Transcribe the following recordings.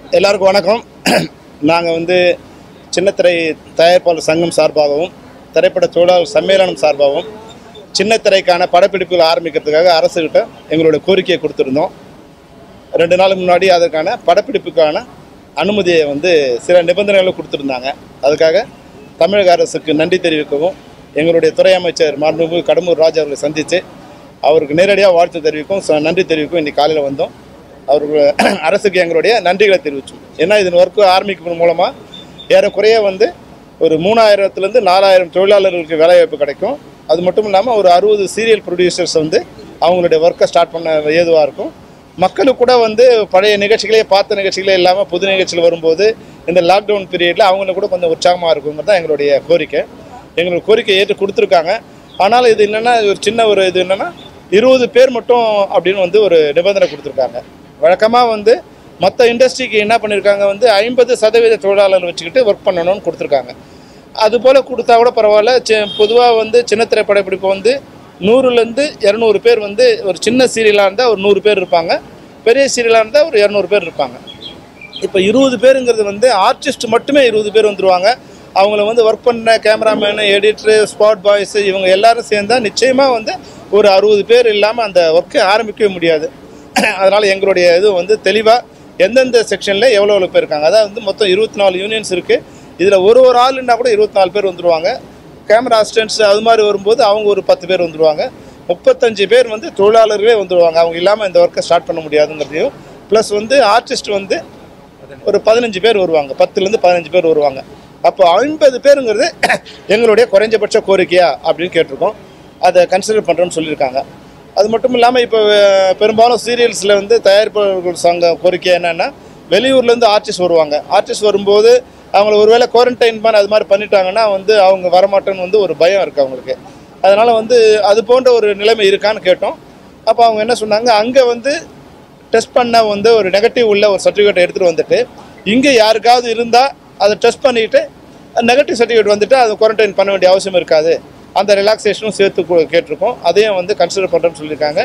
எல்லாருக்கும் வணக்கம் நாங்கள் வந்து சின்னத்திரை தயாரிப்பாளர் சங்கம் சார்பாகவும் திரைப்பட தொழிலாளர் சம்மேளனம் சார்பாகவும் சின்னத்திரைக்கான படப்பிடிப்புகள் ஆரம்பிக்கிறதுக்காக அரசுகிட்ட எங்களுடைய கோரிக்கையை கொடுத்துருந்தோம் ரெண்டு நாளுக்கு முன்னாடி அதற்கான படப்பிடிப்புக்கான அனுமதியை வந்து சில நிபந்தனைகளை கொடுத்துருந்தாங்க அதுக்காக தமிழக அரசுக்கு நன்றி தெரிவிக்கவும் எங்களுடைய துறை அமைச்சர் மாண்புமிகு கடம்பூர் ராஜ் அவர்களை சந்தித்து அவருக்கு நேரடியாக வாழ்த்து தெரிவிக்கும் ச- நன்றி தெரிவிக்கும் இன்னைக்கு காலையில் வந்தோம் அவர்கள் அரசுக்கு எங்களுடைய நன்றிகளை தெரிவித்தோம் ஏன்னா இதன் ஒர்க்கு ஆரம்பிக்கும் மூலமாக ஏறக்குறைய வந்து ஒரு மூணாயிரத்துலேருந்து நாலாயிரம் தொழிலாளர்களுக்கு வேலைவாய்ப்பு கிடைக்கும் அது மட்டும் இல்லாமல் ஒரு அறுபது சீரியல் ப்ரொடியூசர்ஸ் வந்து அவங்களுடைய ஒர்க்கை ஸ்டார்ட் பண்ண ஏதுவாக இருக்கும் மக்களுக்கு கூட வந்து பழைய நிகழ்ச்சிகளே பார்த்த நிகழ்ச்சிகளே இல்லாமல் புது நிகழ்ச்சிகள் வரும்போது இந்த லாக்டவுன் பீரியடில் அவங்களுக்கு கூட கொஞ்சம் உற்சாகமாக இருக்குங்கிறது தான் எங்களுடைய கோரிக்கை எங்களுக்கு கோரிக்கை ஏற்று கொடுத்துருக்காங்க ஆனாலும் இது என்னென்னா ஒரு சின்ன ஒரு இது என்னென்னா இருபது பேர் மட்டும் அப்படின்னு வந்து ஒரு நிபந்தனை கொடுத்துருக்காங்க வழக்கமாக வந்து மற்ற இண்டஸ்ட்ரிக்கு என்ன பண்ணியிருக்காங்க வந்து ஐம்பது சதவீத தொழிலாளர் வச்சுக்கிட்டு ஒர்க் பண்ணணும்னு கொடுத்துருக்காங்க அது போல் கொடுத்தா கூட பரவாயில்ல பொதுவாக வந்து சின்ன திரைப்படப்பிடிப்பு வந்து நூறுலேருந்து இரநூறு பேர் வந்து ஒரு சின்ன சீரியலாக இருந்தால் ஒரு நூறு பேர் இருப்பாங்க பெரிய சீரியலாக இருந்தால் ஒரு இரநூறு பேர் இருப்பாங்க இப்போ இருபது பேருங்கிறது வந்து ஆர்டிஸ்ட் மட்டுமே இருபது பேர் வந்துருவாங்க அவங்கள வந்து ஒர்க் பண்ண கேமராமேனு எடிட்டரு ஸ்பாட் பாய்ஸு இவங்க எல்லாரும் சேர்ந்தா நிச்சயமாக வந்து ஒரு அறுபது பேர் இல்லாமல் அந்த ஒர்க்கை ஆரம்பிக்கவே முடியாது அதனால் எங்களுடைய இது வந்து தெளிவாக எந்தெந்த செக்ஷனில் எவ்வளோ எவ்வளோ பேர் இருக்காங்க அதாவது வந்து மொத்தம் இருபத்தி நாலு யூனியன்ஸ் இருக்குது இதில் ஒரு ஒரு ஆளுன்னா கூட இருபத்தி நாலு பேர் வந்துருவாங்க கேமரா அசிஸ்டன்ட்ஸ் அது மாதிரி வரும்போது அவங்க ஒரு பத்து பேர் வந்துருவாங்க முப்பத்தஞ்சு பேர் வந்து தொழிலாளர்களே வந்துருவாங்க அவங்க இல்லாமல் இந்த ஒர்க்கை ஸ்டார்ட் பண்ண முடியாதுங்கிறதையும் ப்ளஸ் வந்து ஆர்டிஸ்ட் வந்து ஒரு பதினஞ்சு பேர் வருவாங்க பத்துலேருந்து பதினஞ்சு பேர் வருவாங்க அப்போ ஐம்பது பேருங்கிறது எங்களுடைய குறைஞ்சபட்ச கோரிக்கையா அப்படின்னு கேட்டிருக்கோம் அதை கன்சிடர் பண்ணுறோன்னு சொல்லியிருக்காங்க அது மட்டும் இல்லாமல் இப்போ அஹ், பெரும்பாலும் சீரியல்ஸில் வந்து தயாரிப்பாளர்கள் சங்க கோரிக்கை என்னென்னா வெளியூர்லேருந்து ஆர்டிஸ்ட் வருவாங்க ஆர்டிஸ்ட் வரும்போது அவங்கள ஒருவேளை குவாரண்டைன் பண்ண அது மாதிரி பண்ணிட்டாங்கன்னா வந்து அவங்க வரமாட்டேன்னு வந்து ஒரு பயம் இருக்குது அவங்களுக்கு அதனால் வந்து அது போன்ற ஒரு நிலைமை இருக்கான்னு கேட்டோம் அப்போ அவங்க என்ன சொன்னாங்க அங்கே வந்து டெஸ்ட் பண்ண வந்து ஒரு நெகட்டிவ் உள்ள ஒரு சர்டிஃபிகேட் எடுத்துகிட்டு வந்துட்டு இங்கே யாருக்காவது இருந்தால் அதை டெஸ்ட் பண்ணிட்டு நெகட்டிவ் சர்டிஃபிகேட் வந்துட்டு அதை குவாரண்டைன் பண்ண வேண்டிய அவசியம் இருக்காது அந்த ரிலாக்ஸேஷனும் சேர்த்து கு- கேட்டிருக்கோம் அதையும் வந்து கன்சிடர் பண்ணுறோன்னு சொல்லியிருக்காங்க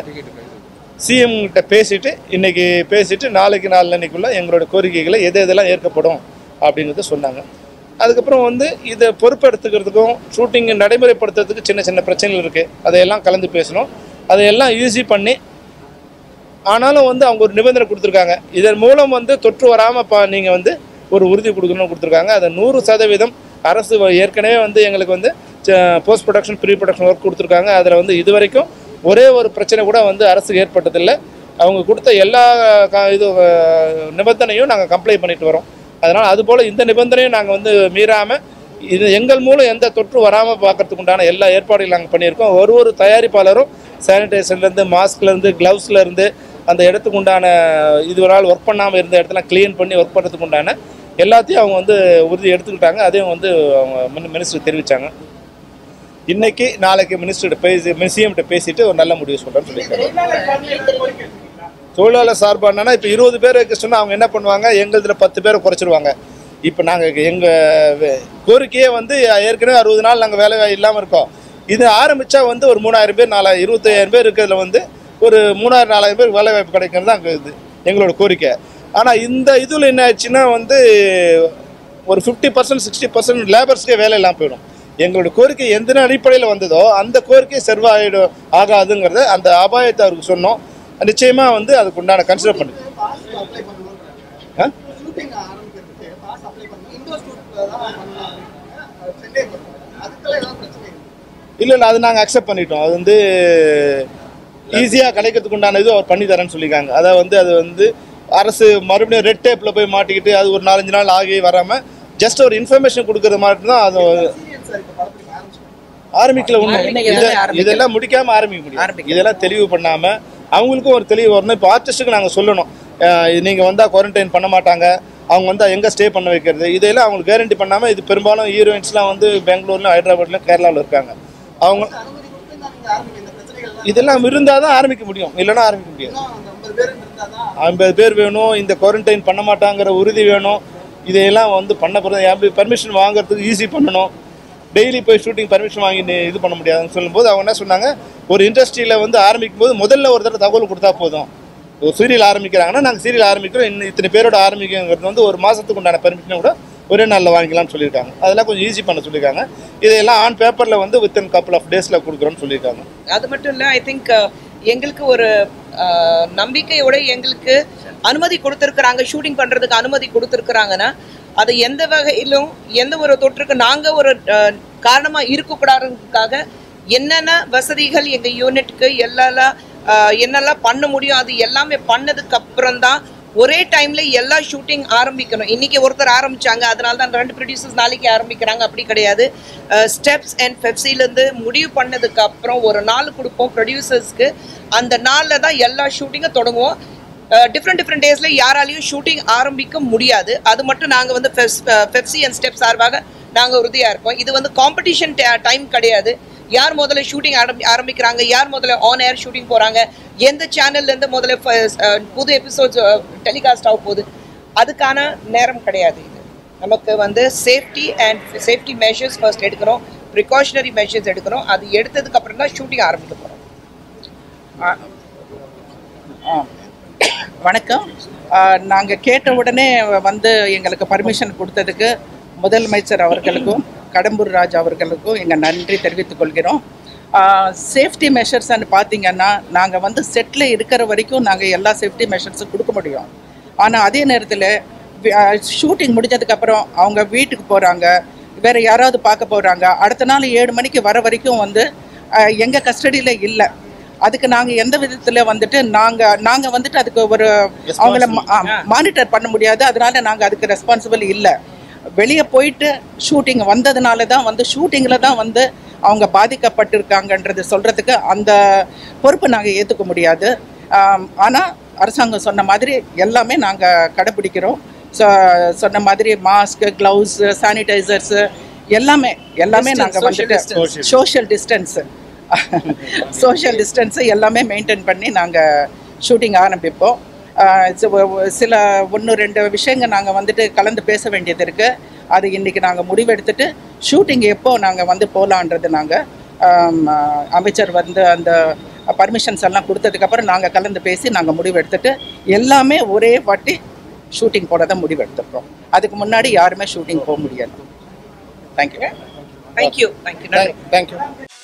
சிஎம் கிட்ட பேசிட்டு இன்னைக்கு பேசிட்டு நாளைக்கு நாளன்னைக்குள்ள எங்களோட கோரிக்கைகளை எது எதெல்லாம் ஏற்கப்படும் அப்படிங்கிறத சொன்னாங்க அதுக்கப்புறம் வந்து இதை பொறுப்பெடுத்துக்கிறதுக்கும் ஷூட்டிங் நடைமுறைப்படுத்துறதுக்கு சின்ன சின்ன பிரச்சனைகள் இருக்குது அதையெல்லாம் கலந்து பேசணும் அதையெல்லாம் ஈஸி பண்ணி ஆனாலும் வந்து அவங்க ஒரு நிபந்தனை கொடுத்துருக்காங்க இதன் மூலம் வந்து தொற்று வராமல் பா நீங்கள் வந்து ஒரு உறுதி கொடுக்கணும்னு கொடுத்துருக்காங்க அதை நூறு சதவீதம் அரசு வ- ஏற்கனவே வந்து எங்களுக்கு வந்து post production pre production work கொடுத்துருக்காங்க அதில் வந்து இது வரைக்கும் ஒரே ஒரு பிரச்சனை கூட வந்து அரசுக்கு ஏற்பட்டதில்லை அவங்க கொடுத்த எல்லா க- இது அஹ், நிபந்தனையும் நாங்கள் கம்ப்ளை பண்ணிட்டு வரோம் அதனால் அதுபோல் இந்த நிபந்தனையும் நாங்கள் வந்து மீறாமல் இது எங்கள் மூலம் எந்த தொற்று வராமல் பார்க்கறதுக்கு உண்டான எல்லா ஏற்பாடுகளும் நாங்கள் பண்ணியிருக்கோம் ஒரு ஒரு தயாரிப்பாளரும் சானிடைசர்லேருந்து மாஸ்க்லேருந்து க்ளவுஸ்லேருந்து அந்த இடத்துக்கு உண்டான இது ஒரு நாள் ஒர்க் பண்ணாமல் இருந்த இடத்துல க்ளீன் பண்ணி ஒர்க் பண்ணுறதுக்கு உண்டான எல்லாத்தையும் அவங்க வந்து உறுதி எடுத்துக்கிட்டாங்க அதையும் வந்து அவங்க மினிஸ்டர் தெரிவித்தாங்க இன்னைக்கு நாளைக்கு மினிஸ்டர்கிட்ட பேசி சிஎம்கிட்ட பேசிட்டு ஒரு நல்ல முடிவு சொல்கிறேன்னு சொல்லியிருக்காங்க தொழிலாளர் சார்பா என்னன்னா இப்போ இருபது பேர் வைக்க சொன்னால் அவங்க என்ன பண்ணுவாங்க எங்களுதுல பத்து பேரை குறைச்சிருவாங்க இப்போ நாங்கள் எங்கள் கோரிக்கையே வந்து ஏற்கனவே அறுபது நாள் நாங்கள் வேலை இல்லாமல் இருக்கோம் இது ஆரம்பித்தா வந்து ஒரு மூணாயிரம் பேர் நாலாயிரம் இருபத்தையாயிரம் பேர் இருக்கிறதுல வந்து ஒரு மூணாயிரம் நாலாயிரம் பேர் வேலை வாய்ப்பு கிடைக்கிறது தான் அங்கே இது எங்களோட கோரிக்கை ஆனால் இந்த இதில் என்ன ஆச்சுன்னா வந்து ஒரு ஃபிஃப்டி பர்சன்ட் சிக்ஸ்டி பர்சன்ட் லேபர்ஸ்க்கே வேலை இல்லாமல் போயிடும் எங்களோட கோரிக்கை எந்த அடிப்படையில் வந்ததோ அந்த கோரிக்கை செர்வாயிடும் ஆகாதுங்கிறத அந்த அபாயத்தை அவருக்கு சொன்னோம் நிச்சயமாக வந்து அதுக்கு உண்டான கன்சிடர் பண்ணு பாஸ் அப்ளை பண்ணுவோம் ஆ? ஷூட்டிங் ஆரம்பிக்கிறதுக்கு பாஸ் அப்ளை பண்ணுவோம் இண்டோர் ஷூட்ல தான் பண்ணலாம் சென்னை அதுக்கெல்லாம் ஏதாவது பிரச்சனை இருக்கு இல்லை இல்லை அது நாங்கள் அக்செப்ட் பண்ணிட்டோம் அது வந்து ஈஸியாக கிடைக்கிறதுக்கு உண்டான இது அவர் பண்ணி தரேன்னு சொல்லியிருக்காங்க அதை வந்து அது வந்து அரசு மறுபடியும் ரெட் டேப்பில் போய் மாட்டிக்கிட்டு அது ஒரு நாலஞ்சு நாள் ஆகி வராமல் ஜஸ்ட் ஒரு இன்ஃபர்மேஷன் கொடுக்குறது மாதிரி தான் அது சீரியல் சார் இப்போ படத்துக்கு ஆரம்பிச்சிட்டோம் ஆரம்பிக்கல ஒன்றும் இன்னைக்கு இத எல்லாமே ஆரம்பிக்கல. இதெல்லாம் முடிக்காம ஆரம்பிக்க முடியும் ஆரம்பிக்கல. இதெல்லாம் தெளிவு பண்ணாம அவங்களுக்கும் ஒரு தெளிவு வரணும் இப்போ ஆர்டிஸ்ட்டுக்கு நாங்கள் சொல்லணும் அஹ் இது நீங்க வந்தா குவாரண்டைன் பண்ண மாட்டாங்க அவங்க வந்தா எங்க ஸ்டே பண்ண வைக்கிறது இதெல்லாம் அவங்களுக்கு கேரண்டி பண்ணாம இது பெரும்பாலும் ஹீரோயின்ஸ்லாம் வந்து பெங்களூர்ல ஹைதராபாத்லயும் கேரளாவில் இருக்காங்க அவங்க அனுமதி கொடுத்து தான் நீங்க ஆரம்பிக்க இந்த பிரச்சனைகள்லாம் இதெல்லாம் இருந்தால் தான் ஆரம்பிக்க முடியும் இல்லைன்னா ஆரம்பிக்க முடியாது இன்னும் அந்த ஐம்பது பேர் இருந்தால் தான் ஐம்பது பேர் வேணும் இந்த குவாரண்டைன் பண்ண மாட்டாங்கிற உறுதி வேணும் இதையெல்லாம் வந்து பண்ண போகிறது பர்மிஷன் வாங்குறதுக்கு ஈஸி பண்ணணும் டெய்லி போய் ஷூட்டிங் பர்மிஷன் வாங்கி நீ இது பண்ண முடியாதுன்னு சொல்லும்போது அவங்க என்ன சொன்னாங்க ஒரு இண்டஸ்ட்ரியில் வந்து ஆரம்பிக்கும் போது முதல்ல ஒரு தடவை தகவல் கொடுத்தா போதும் ஒரு சீரியல் ஆரம்பிக்கிறாங்கன்னா நாங்கள் சீரியல் ஆரம்பிக்கிறோம் இன்னும் இத்தனை பேரோட ஆரம்பிக்கிறது வந்து ஒரு மாதத்துக்கு உண்டான பெர்மிஷனை கூட ஒரே நாளில் வாங்கிக்கலாம்னு சொல்லியிருக்காங்க அதெல்லாம் கொஞ்சம் ஈஸி பண்ண சொல்லியிருக்காங்க இதையெல்லாம் ஆன் பேப்பரில் வந்து வித்தின் கப்பல் ஆஃப் டேஸில் கொடுக்குறோன்னு சொல்லியிருக்காங்க அது மட்டும் இல்லை ஐ திங்க் எங்களுக்கு ஒரு அஹ், நம்பிக்கையோட எங்களுக்கு அனுமதி கொடுத்துருக்குறாங்க ஷூட்டிங் பண்ணுறதுக்கு அனுமதி கொடுத்துருக்குறாங்கன்னா அது எந்த வகையிலும் எந்த ஒரு தொற்றுக்கு நாங்கள் ஒரு காரணமாக இருக்கக்கூடாதுக்காக என்னென்ன வசதிகள் எங்கள் யூனிட்க்கு எல்லாம் என்னெல்லாம் பண்ண முடியும் அது எல்லாமே பண்ணதுக்கு அப்புறம் தான் ஒரே டைம்ல எல்லா ஷூட்டிங் ஆரம்பிக்கணும் இன்னைக்கு ஒருத்தர் ஆரம்பிச்சாங்க அதனால தான் ரெண்டு ப்ரொடியூசர்ஸ் நாளைக்கு ஆரம்பிக்கிறாங்க அப்படி கிடையாது ஸ்டெப்ஸ் அண்ட் பெப்சிலேருந்து முடிவு பண்ணதுக்கு அப்புறம் ஒரு நாள் கொடுப்போம் ப்ரொடியூசர்ஸ்க்கு அந்த நாளில் தான் எல்லா ஷூட்டிங்கும் தொடங்குவோம் டிஃப்ரெண்ட் டிஃப்ரெண்ட் டேஸில் யாராலையும் ஷூட்டிங் ஆரம்பிக்க முடியாது அது மட்டும் நாங்கள் வந்து பெப்சி அண்ட் ஸ்டெப் சார்பாக நாங்கள் உறுதியாக இருக்கோம் இது வந்து காம்படிஷன் டைம் கிடையாது யார் முதல்ல ஷூட்டிங் ஆரம்பி ஆரம்பிக்கிறாங்க யார் முதல்ல ஆன் ஏர் ஷூட்டிங் போகிறாங்க எந்த சேனல்லேருந்து முதல்ல ஃப- அஹ், புது எபிசோட்ஸ் டெலிகாஸ்ட் ஆக போகுது அதுக்கான நேரம் கிடையாது இது நமக்கு வந்து safety and safety measures first எடுக்கணும் ப்ரிகாஷனரி மெஷர்ஸ் எடுக்கணும் அது எடுத்ததுக்கு அப்புறம் தான் ஷூட்டிங் ஆரம்பிக்க போகிறோம் ஆ. வணக்கம் நாங்கள் கேட்ட உடனே வந்து எங்களுக்கு பர்மிஷன் கொடுத்ததுக்கு முதலமைச்சர் அவர்களுக்கும் கடம்பூர் ராஜ் அவர்களுக்கும் எங்கள் நன்றி தெரிவித்துக் கொள்கிறோம் சேஃப்டி மெஷர்ஸ்ன்னு பார்த்தீங்கன்னா நாங்கள் வந்து செட்டில் இருக்கிற வரைக்கும் நாங்கள் எல்லா சேஃப்டி மெஷர்ஸும் கொடுக்க முடியும் ஆனால் அதே நேரத்தில் ஷூட்டிங் முடிஞ்சதுக்கப்புறம் அவங்க வீட்டுக்கு போகிறாங்க வேறு யாராவது பார்க்க போகிறாங்க அடுத்த நாள் ஏழு மணிக்கு வர வரைக்கும் வந்து எங்கள் கஸ்டடியில் இல்லை அதுக்கு நாங்கள் எந்த விதத்தில் வந்துட்டு நாங்கள் நாங்கள் வந்துட்டு அதுக்கு ஒரு அவங்கள மானிட்டர் பண்ண முடியாது அதனால நாங்கள் அதுக்கு ரெஸ்பான்சிபிள் இல்லை வெளியே போயிட்டு ஷூட்டிங் வந்ததுனால தான் வந்து ஷூட்டிங்கில் தான் வந்து அவங்க பாதிக்கப்பட்டிருக்காங்கன்றது சொல்கிறதுக்கு அந்த பொறுப்பு நாங்கள் ஏற்றுக்க முடியாது ஆனால் அரசாங்கம் சொன்ன மாதிரி எல்லாமே நாங்கள் கடைப்பிடிக்கிறோம் ஸோ சொன்ன மாதிரி மாஸ்க் க்ளவுஸ் சானிடைசர்ஸு எல்லாமே எல்லாமே Distance, நாங்கள் social வந்துட்டு distance. Social distance social distance எல்லாமே மெயின்டைன் பண்ணி நாங்கள் ஷூட்டிங் ஆரம்பிப்போம் ஆஹ் சி- ஒ- ஒ- சில ஒன்று ரெண்டு விஷயங்கள் நாங்கள் வந்துட்டு கலந்து பேச வேண்டியது இருக்குது அது இன்றைக்கி நாங்கள் முடிவெடுத்துட்டு ஷூட்டிங் எப்போ நாங்கள் வந்து போகலான்றது நாங்கள் அமைச்சர் வந்து அந்த பர்மிஷன்ஸ் எல்லாம் கொடுத்ததுக்கப்புறம் நாங்கள் கலந்து பேசி நாங்கள் முடிவெடுத்துட்டு எல்லாமே ஒரே வாட்டி ஷூட்டிங் போட தான் முடிவெடுத்துருக்கோம் அதுக்கு முன்னாடி யாருமே ஷூட்டிங் போக முடியாது தேங்க்யூ தேங்க்யூ தேங்க்யூ நன்றி தேங்க்யூ